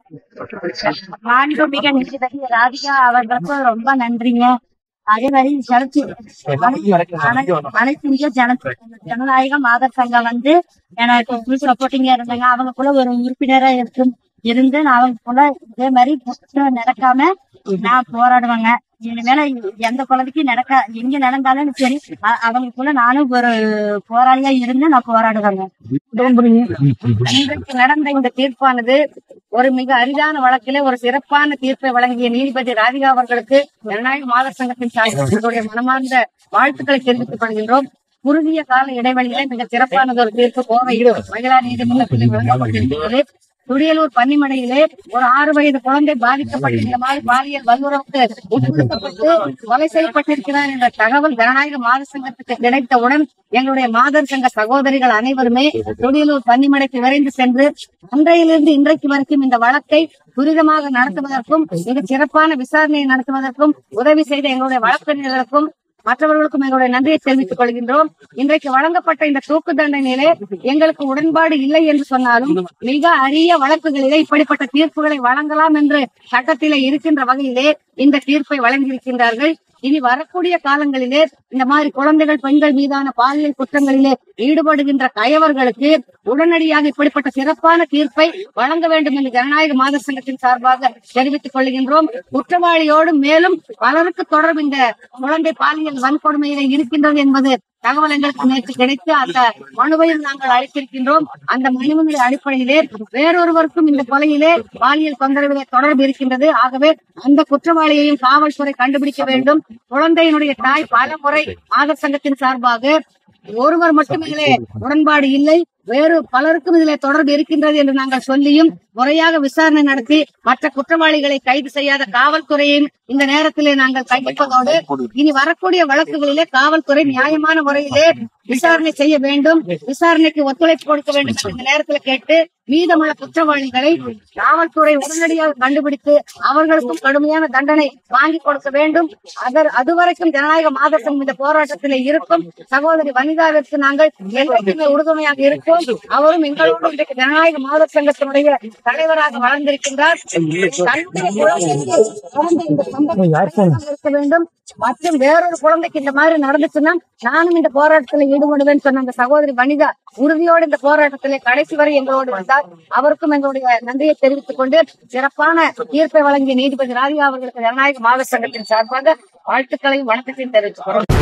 மாண்புமிக நீதிபதி ராதிகா அவர்களுக்கும் ரொம்ப நன்றிங்க அதே மாதிரி செலுத்தி அனைத்து இந்திய ஜன ஜனநாயக மாதர் சங்கம் வந்து எனக்கு ஃபுல் சப்போர்ட்டிங்கா இருந்தாங்க அவங்களுக்குள்ள ஒரு உறுப்பினரா இருக்கும் இருந்து நான் அவங்களுக்குள்ள இதே மாதிரி பிரச்சனை நடக்காம நான் போராடுவேங்க இனிமேல எந்த குழந்தைக்கும் நடக்க எங்க நடந்தாலும் சரி அ- அவங்களுக்குள்ள நானும் ஒரு போராளியா இருந்து நான் போராடுவேங்க இன்றைக்கு நடந்த இந்த தீர்ப்பானது ஒரு மிக அரிதான வழக்கிலே ஒரு சிறப்பான தீர்ப்பை வழங்கிய நீதிபதி ராதிகா அவர்களுக்கு ஜனநாயக மாதர் சங்கத்தின் சார்பில் எங்களுடைய மனமார்ந்த வாழ்த்துக்களை தெரிவித்துக் கொள்கின்றோம் குறுகிய கால இடைவெளியிலே மிக சிறப்பானது ஒரு தீர்ப்பு கோவை மகிழா நீதிமன்றத்தில் வழங்கப்பட்டிருக்கிறது துடியலூர் பன்னிமடையிலே ஒரு ஆறு வயது குழந்தை பாதிக்கப்பட்டு இந்த மாதிரி பாலியல் வல்லுறவுக்கு உட்படுத்தப்பட்டு கொலை செய்யப்பட்டிருக்கிறார் என்ற தகவல் ஜனநாயக மாதர் சங்கத்துக்கு கிடைத்தவுடன் எங்களுடைய மாதர் சங்க சகோதரிகள் அனைவருமே துடியலூர் பன்னிமடைக்கு விரைந்து சென்று அன்றையிலிருந்து இன்றைக்கு வரைக்கும் இந்த வழக்கை துரிதமாக நடத்துவதற்கும் மிக சிறப்பான விசாரணையை நடத்துவதற்கும் உதவி செய்த எங்களுடைய வழக்கறிஞர்களுக்கும் மற்றவர்களுக்கும் எங்களுடைய நன்றியை தெரிவித்துக் கொள்கின்றோம் இன்றைக்கு வழங்கப்பட்ட இந்த தூக்கு தண்டனையிலே எங்களுக்கு உடன்பாடு இல்லை என்று சொன்னாலும் மிக அரிய வழக்குகளிலே இப்படிப்பட்ட தீர்ப்புகளை வழங்கலாம் என்று சட்டத்திலே இருக்கின்ற வகையிலே இந்த தீர்ப்பை வழங்கியிருக்கின்றார்கள் இனி வரக்கூடிய காலங்களிலே இந்த மாதிரி குழந்தைகள் பெண்கள் மீதான பாலியல் குற்றங்களிலே ஈடுபடுகின்ற கயவர்களுக்கு உடனடியாக இப்படிப்பட்ட சிறப்பான தீர்ப்பை வழங்க வேண்டும் என்று ஜனநாயக மாதர் சங்கத்தின் சார்பாக தெரிவித்துக் கொள்கின்றோம் குற்றவாளியோடு மேலும் பலருக்கு தொடர்பு இந்த குழந்தை பாலியல் வன்கொடுமையிலே இருக்கின்றது என்பது தகவல் எங்களுக்கு நேற்று கிடைத்து அந்த மனுவையும் நாங்கள் அளித்திருக்கின்றோம் அந்த மனுவின் அடிப்படையிலே வேறொருவருக்கும் இந்த கொலையிலே பாலியல் தொந்தரவிலே தொடர்பு இருக்கின்றது ஆகவே அந்த குற்றவாளியையும் காவல்துறை கண்டுபிடிக்க வேண்டும் குழந்தையினுடைய தாய் பல முறை மாதர் சங்கத்தின் சார்பாக ஒருவர் மட்டும் இதிலே உடன்பாடு இல்லை வேறு பலருக்கும் இதிலே தொடர்பு இருக்கின்றது என்று நாங்கள் சொல்லியும் முறையாக விசாரணை நடத்தி மற்ற குற்றவாளிகளை கைது செய்யாத காவல்துறையையும் இந்த நேரத்திலே நாங்கள் கைவிப்பதோடு இனி வரக்கூடிய வழக்குகளிலே காவல்துறை நியாயமான முறையிலே விசாரணை செய்ய வேண்டும் விசாரணைக்கு ஒத்துழைப்பு கொடுக்க வேண்டும் என்று இந்த நேரத்தில் கேட்டு மீதமுள்ள குற்றவாளிகளை காவல்துறை உடனடியாக கண்டுபிடித்து அவர்களுக்கும் கடுமையான தண்டனை வாங்கி கொடுக்க வேண்டும் அதர் அதுவரைக்கும் ஜனநாயக மாதர் சங்கம் இந்த போராட்டத்தில் இருக்கும் சகோதரி வனிதாவிற்கு நாங்கள் என்றைக்குமே உறுதுணையாக இருப்போம் அவரும் எங்களோடு இன்றைக்கு ஜனநாயக மாதர் சங்கத்தினுடைய தலைவராக வளர்ந்திருக்கின்றார் தன்னுடைய குழந்தைக்கு நடந்த இந்த சம்பவம் இருக்க வேண்டும் மற்றும் வேறொரு குழந்தைக்கு இந்த மாதிரி நடந்துச்சுன்னா நானும் இந்த போராட்டத்தில் ஈடுபடுவேன் சொன்ன அந்த சகோதரி வனிதா உறுதியோடு இந்த போராட்டத்திலே கடைசி வரை எங்களோடு வந்தார் அவருக்கும் எங்களுடைய நன்றியை தெரிவித்துக் கொண்டு சிறப்பான தீர்ப்பை வழங்கிய நீதிபதி ராதிகா அவர்களுக்கு ஜனநாயக மாத சங்கத்தின் சார்பாக வாழ்த்துக்களையும் வணக்கத்தையும் தெரிவித்துக் கொள்கிறேன்